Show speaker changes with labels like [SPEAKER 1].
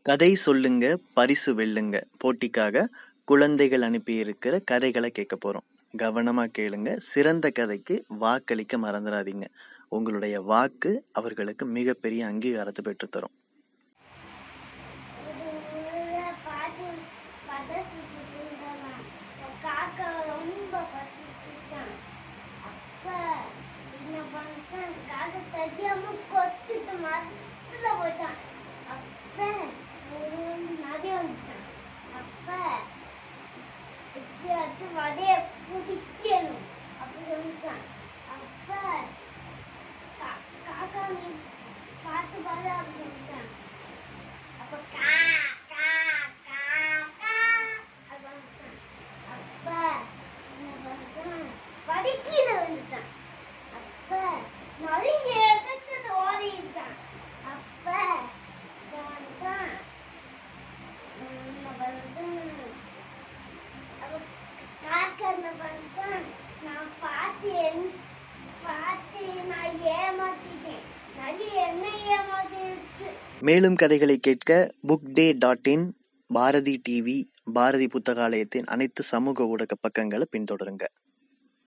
[SPEAKER 1] கதை சொல்லுங்க பரிசு வெல்லுங்க போட்டிக்காக குழந்தைகள் அனுப்பியிருக்கிற கதைகளை கேட்க போறோம் கவனமா கேளுங்க சிறந்த கதைக்கு வாக்களிக்க மறந்துடாதீங்க உங்களுடைய வாக்கு அவர்களுக்கு மிகப்பெரிய அங்கீகாரத்தை பெற்றுத்தரும்
[SPEAKER 2] ஒரு ஊர்ல பாட்டு பதசிட்டு இருந்தான் காக்கா ரொம்ப பசிச்சுட்டான் அப்ப என்ன பண்ணான் காக்கா தெரியாம கொத்திட்டு மரத்துல போச்சான் அப்ப ஒரு நதி வந்துச்சான் அப்ப எப்படியாச்சும் வதைய பிடிக்கணும் அப்படி சொல்லிச்சான் அப்ப கா- காக்கா நீ பார்த்து பார்த்து அப்படி சொல்லிச்சான் அப்ப கா கா கா கா அது வந்துச்சான் அப்ப என்ன பண்ணான் படிக்கீழ வந்துச்சான் அப்ப நிறைய இடத்துல ஓடிச்சான் அப்ப இத வந்துச்சான் என்ன பண்ணான் அப்ப காக்கா என்ன பண்ணான் நான் பார்த்து என் பார்த்து நான் ஏமாத்திட்டேன் நிறைய என்ன ஏமாத்திடுச்சு
[SPEAKER 1] மேலும் கதைகளை கேட்க book day dot in Bharathi TV Bharathi புத்தகாலயத்தின் அனைத்து சமூக ஊடக பக்கங்களை பின்தொடருங்க